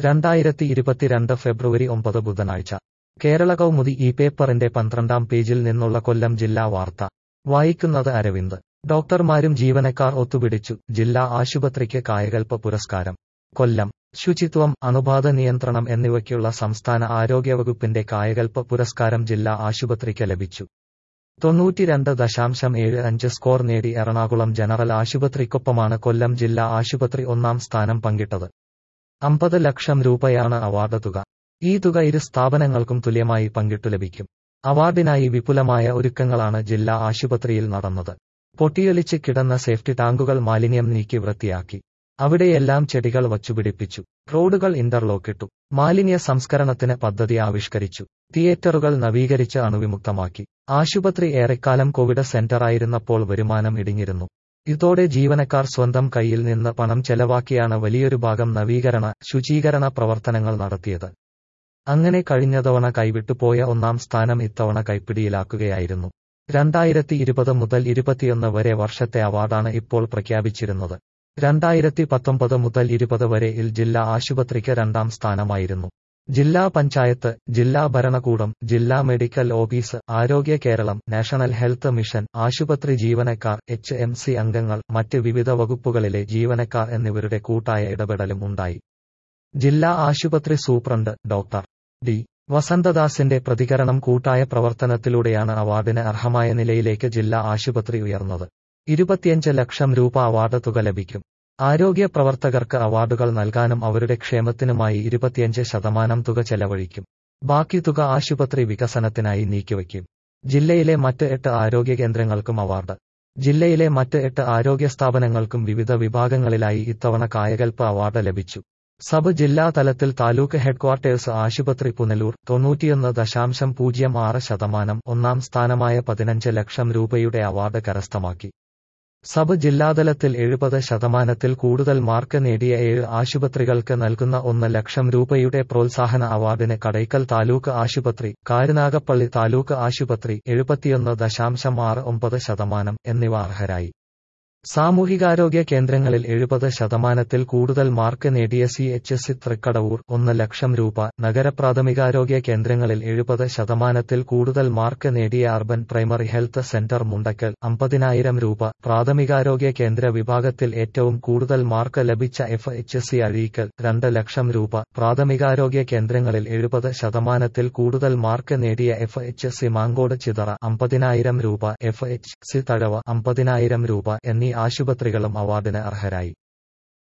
രണ്ടായിരത്തി ഇരുപത്തിരണ്ട് ഫെബ്രുവരി ഒമ്പത് ബുധനാഴ്ച കേരള കൗമുദി ഈ പേപ്പറിന്റെ പന്ത്രണ്ടാം പേജിൽ നിന്നുള്ള കൊല്ലം ജില്ലാ വാർത്ത വായിക്കുന്നത് അരവിന്ദ് ഡോക്ടർമാരും ജീവനക്കാർ ഒത്തുപിടിച്ചു ജില്ലാ ആശുപത്രിക്ക് കായകൽപ്പ പുരസ്കാരം കൊല്ലം ശുചിത്വം അണുബാധ നിയന്ത്രണം എന്നിവയ്ക്കുള്ള സംസ്ഥാന ആരോഗ്യവകുപ്പിന്റെ കായകൽപ്പ പുരസ്കാരം ജില്ലാ ആശുപത്രിക്ക് ലഭിച്ചു തൊണ്ണൂറ്റിരണ്ട് ദശാംശം ഏഴ് അഞ്ച് സ്കോർ നേടി എറണാകുളം ജനറൽ ആശുപത്രിക്കൊപ്പമാണ് കൊല്ലം ജില്ലാ ആശുപത്രി ഒന്നാം സ്ഥാനം പങ്കിട്ടത് അമ്പത് ലക്ഷം രൂപയാണ് അവാർഡ് തുക ഈ തുക ഇരു സ്ഥാപനങ്ങൾക്കും തുല്യമായി പങ്കിട്ടു ലഭിക്കും അവാർഡിനായി വിപുലമായ ഒരുക്കങ്ങളാണ് ജില്ലാ ആശുപത്രിയിൽ നടന്നത് പൊട്ടിയൊലിച്ച് കിടന്ന സേഫ്റ്റി ടാങ്കുകൾ മാലിന്യം നീക്കി വൃത്തിയാക്കി അവിടെയെല്ലാം ചെടികൾ വച്ചുപിടിപ്പിച്ചു റോഡുകൾ ഇന്റർലോക്കിട്ടു മാലിന്യ സംസ്കരണത്തിന് പദ്ധതി ആവിഷ്കരിച്ചു തിയേറ്ററുകൾ നവീകരിച്ച് അണുവിമുക്തമാക്കി ആശുപത്രി ഏറെക്കാലം കോവിഡ് സെന്ററായിരുന്നപ്പോൾ വരുമാനം ഇടിഞ്ഞിരുന്നു ഇതോടെ ജീവനക്കാർ സ്വന്തം കയ്യിൽ നിന്ന് പണം ചെലവാക്കിയാണ് വലിയൊരു ഭാഗം നവീകരണ ശുചീകരണ പ്രവർത്തനങ്ങൾ നടത്തിയത് അങ്ങനെ കഴിഞ്ഞ തവണ കൈവിട്ടുപോയ ഒന്നാം സ്ഥാനം ഇത്തവണ കൈപ്പിടിയിലാക്കുകയായിരുന്നു രണ്ടായിരത്തി ഇരുപത് മുതൽ ഇരുപത്തിയൊന്ന് വരെ വർഷത്തെ അവാർഡാണ് ഇപ്പോൾ പ്രഖ്യാപിച്ചിരുന്നത് രണ്ടായിരത്തി പത്തൊമ്പത് മുതൽ ഇരുപത് വരെ ഇൽ ജില്ലാ ആശുപത്രിക്ക് രണ്ടാം സ്ഥാനമായിരുന്നു ജില്ലാ പഞ്ചായത്ത് ജില്ലാ ഭരണകൂടം ജില്ലാ മെഡിക്കൽ ഓഫീസ് ആരോഗ്യ കേരളം നാഷണൽ ഹെൽത്ത് മിഷൻ ആശുപത്രി ജീവനക്കാർ എച്ച് എം സി അംഗങ്ങൾ മറ്റ് വിവിധ വകുപ്പുകളിലെ ജീവനക്കാർ എന്നിവരുടെ കൂട്ടായ ഇടപെടലും ഉണ്ടായി ജില്ലാ ആശുപത്രി സൂപ്രണ്ട് ഡോക്ടർ ഡി വസന്തദാസിന്റെ പ്രതികരണം കൂട്ടായ പ്രവർത്തനത്തിലൂടെയാണ് അവാർഡിന് അർഹമായ നിലയിലേക്ക് ജില്ലാ ആശുപത്രി ഉയർന്നത് ഇരുപത്തിയഞ്ച് ലക്ഷം രൂപ അവാർഡ് തുക ലഭിക്കും ആരോഗ്യ പ്രവർത്തകർക്ക് അവാർഡുകൾ നൽകാനും അവരുടെ ക്ഷേമത്തിനുമായി ഇരുപത്തിയഞ്ച് ശതമാനം തുക ചെലവഴിക്കും ബാക്കി തുക ആശുപത്രി വികസനത്തിനായി നീക്കിവയ്ക്കും ജില്ലയിലെ മറ്റ് എട്ട് ആരോഗ്യ കേന്ദ്രങ്ങൾക്കും അവാർഡ് ജില്ലയിലെ മറ്റ് എട്ട് ആരോഗ്യ സ്ഥാപനങ്ങൾക്കും വിവിധ വിഭാഗങ്ങളിലായി ഇത്തവണ കായകൽപ്പ അവാർഡ് ലഭിച്ചു സബ് ജില്ലാ തലത്തിൽ താലൂക്ക് ഹെഡ്ക്വാർട്ടേഴ്സ് ആശുപത്രി പുനലൂർ തൊണ്ണൂറ്റിയൊന്ന് ദശാംശം പൂജ്യം ആറ് ശതമാനം ഒന്നാം സ്ഥാനമായ പതിനഞ്ച് ലക്ഷം രൂപയുടെ അവാർഡ് കരസ്ഥമാക്കി സബ് ജില്ലാതലത്തിൽ എഴുപത് ശതമാനത്തിൽ കൂടുതൽ മാർക്ക് നേടിയ ഏഴ് ആശുപത്രികൾക്ക് നൽകുന്ന ഒന്ന് ലക്ഷം രൂപയുടെ പ്രോത്സാഹന അവാർഡിന് കടയ്ക്കൽ താലൂക്ക് ആശുപത്രി കാരുനാഗപ്പള്ളി താലൂക്ക് ആശുപത്രി എഴുപത്തിയൊന്ന് ദശാംശം ആറ് ഒമ്പത് ശതമാനം എന്നിവ അർഹരായി സാമൂഹികാരോഗ്യ കേന്ദ്രങ്ങളിൽ എഴുപത് ശതമാനത്തിൽ കൂടുതൽ മാർക്ക് നേടിയ സി എച്ച് എസ് തൃക്കടവൂർ ഒന്ന് ലക്ഷം രൂപ നഗരപ്രാഥമികാരോഗ്യ കേന്ദ്രങ്ങളിൽ എഴുപത് ശതമാനത്തിൽ കൂടുതൽ മാർക്ക് നേടിയ urban primary health centre Mundakkal അമ്പതിനായിരം രൂപ പ്രാഥമികാരോഗ്യ കേന്ദ്ര വിഭാഗത്തിൽ ഏറ്റവും കൂടുതൽ മാർക്ക് ലഭിച്ച എഫ് എച്ച് സി അഴീക്കൽ രണ്ട് ലക്ഷം രൂപ പ്രാഥമികാരോഗ്യ കേന്ദ്രങ്ങളിൽ എഴുപത് ശതമാനത്തിൽ കൂടുതൽ മാർക്ക് നേടിയ F H C Mankode Chithara അമ്പതിനായിരം രൂപ എഫ് എച്ച് സി തഴവ അമ്പതിനായിരം രൂപ എന്നീ ആശുപത്രികളും അവാർഡിന് അർഹരായി